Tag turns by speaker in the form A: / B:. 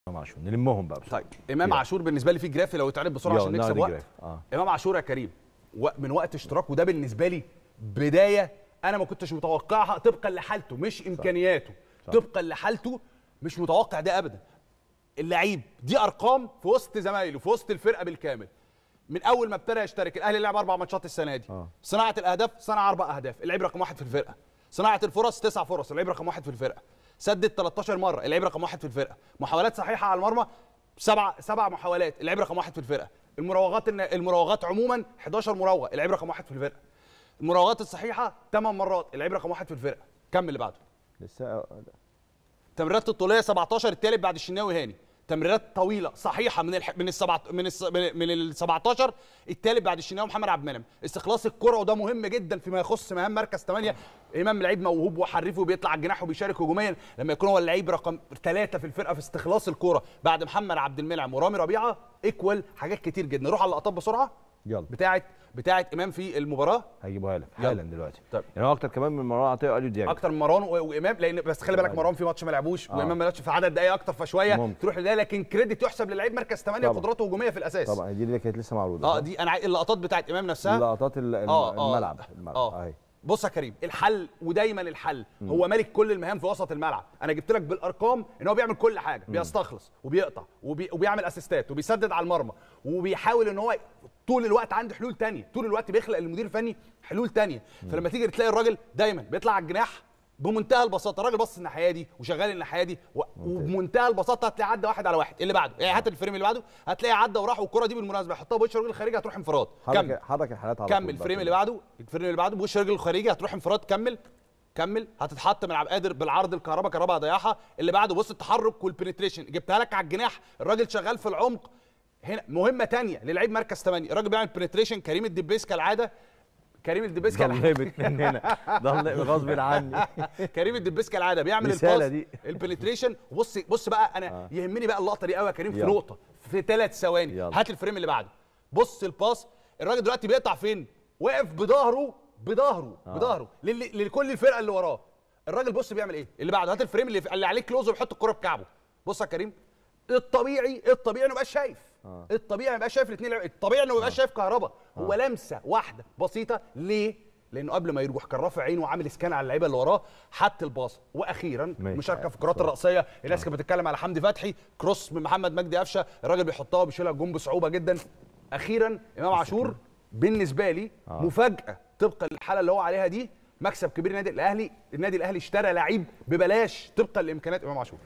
A: امام عاشور نلمهم بقى بسرعه
B: طيب امام
A: يلا.
B: عاشور بالنسبه لي في جرافي لو اتعرض بسرعه
A: يلا،
B: عشان نكسب
A: نعرض
B: وقت
A: الجراف. آه.
B: امام عاشور يا كريم و- من وقت اشتراكه ده بالنسبه لي بدايه انا ما كنتش متوقعها طبقا لحالته مش امكانياته
A: صح.
B: طبقا لحالته مش متوقع ده ابدا اللعيب دي ارقام في وسط زمايله في وسط الفرقه بالكامل من اول ما ابتدى يشترك الاهلي لعب اربع ماتشات السنه دي
A: آه.
B: صناعه الاهداف صنع اربع اهداف اللعيب رقم واحد في الفرقه صناعه الفرص تسع فرص اللعيب رقم واحد في الفرقه سدد 13 مره اللعيب رقم واحد في الفرقه محاولات صحيحه على المرمى سبع سبع محاولات اللعيب رقم واحد في الفرقه المراوغات الن- المراوغات عموما 11 مراوغه اللعيب رقم واحد في الفرقه المراوغات الصحيحه 8 مرات اللعيب رقم واحد في الفرقه كمل اللي بعده
A: لسه
B: تمريرات الطوليه 17 التالت بعد الشناوي هاني تمريرات طويله صحيحه من الح... من السبعة من الس... من من ال 17 التالت بعد الشناوي محمد عبد المنعم استخلاص الكره وده مهم جدا فيما يخص مهام مركز 8 امام لعيب موهوب وحريف وبيطلع على الجناح وبيشارك هجوميا لما يكون هو اللعيب رقم ثلاثه في الفرقه في استخلاص الكره بعد محمد عبد المنعم ورامي ربيعه ايكوال حاجات كتير جدا نروح على اللقطات بسرعه
A: يلا
B: بتاعه بتاعه امام في المباراه
A: هجيبها لك
B: يلا.
A: حالا دلوقتي
B: طيب.
A: يعني هو اكتر كمان من مروان عطيه اليو ديانج
B: اكتر من مروان و- وامام لان بس خلي بالك
A: طبعاً.
B: مروان في ماتش ما لعبوش
A: آه.
B: وامام ما لعبش في عدد دقائق اكتر فشويه
A: ممكن.
B: تروح لده لكن كريدت يحسب للعيب مركز 8
A: طبعاً.
B: قدراته هجوميه في الاساس
A: طبعا دي اللي كانت لسه معروضه
B: اه
A: صح؟
B: دي انا عاي- اللقطات بتاعت امام نفسها
A: لقطات ال- الم-
B: آه، آه.
A: الملعب الملعب
B: اه
A: اهي
B: بص يا كريم الحل ودايما الحل هو ملك كل المهام في وسط الملعب انا جبت لك بالارقام ان هو بيعمل كل حاجه بيستخلص وبيقطع وبي... وبيعمل اسيستات وبيسدد على المرمى وبيحاول ان هو طول الوقت عنده حلول تانية طول الوقت بيخلق للمدير الفني حلول تانية فلما تيجي تلاقي الراجل دايما بيطلع على الجناح بمنتهى البساطه الراجل باصص الناحيه دي وشغال الناحيه دي و... وبمنتهى البساطه هتلاقي عدى واحد على واحد اللي بعده يعني هات الفريم اللي بعده هتلاقي عدى وراح والكره دي بالمناسبه يحطها بوش الراجل الخارجي هتروح انفراد كمل
A: حرك حرك الحالات على طول
B: كمل
A: بقى
B: الفريم
A: كده.
B: اللي بعده الفريم اللي بعده بوش رجل الخارجي هتروح انفراد كمل كمل هتتحط من عبد القادر بالعرض الكهرباء كهرباء هيضيعها اللي بعده بص التحرك والبنتريشن جبتها لك على الجناح الراجل شغال في العمق هنا مهمه تانية للعيب مركز 8 الراجل بيعمل بنتريشن كريم الدبيس كالعاده كريم الدبيس كالعاده
A: ضلمت من هنا ضلمت غصب عني
B: كريم الدبيس كالعاده بيعمل
A: رسالة
B: الباس
A: دي.
B: البنتريشن وبص بص بقى انا
A: آه.
B: يهمني بقى اللقطه دي قوي يا كريم في
A: يلا.
B: نقطه في ثلاث ثواني
A: يلا.
B: هات الفريم اللي بعده بص الباس الراجل دلوقتي بيقطع فين واقف بظهره بظهره
A: آه.
B: بظهره لل- لكل الفرقه اللي وراه الراجل بص بيعمل ايه اللي بعده هات الفريم اللي, اللي عليه كلوز وبيحط الكره بكعبه بص يا كريم الطبيعي الطبيعي انه ما يبقاش شايف
A: آه.
B: الطبيعي ما يبقاش شايف الاثنين الطبيعي انه ما يبقاش شايف كهربا هو لمسه واحده بسيطه ليه لانه قبل ما يروح كان رافع عينه وعامل سكان على اللعيبه اللي وراه حط الباص واخيرا
A: ماشي.
B: مشاركه في الكرات الرأسيه الناس كانت بتتكلم على حمدي فتحي كروس من محمد مجدي قفشه الراجل بيحطها وبيشيلها الجون بصعوبه جدا اخيرا امام عاشور بالنسبه لي
A: آه.
B: مفاجاه طبقا للحاله اللي هو عليها دي مكسب كبير النادي الاهلي النادي الاهلي اشترى لعيب ببلاش طبقا لامكانيات امام عاشور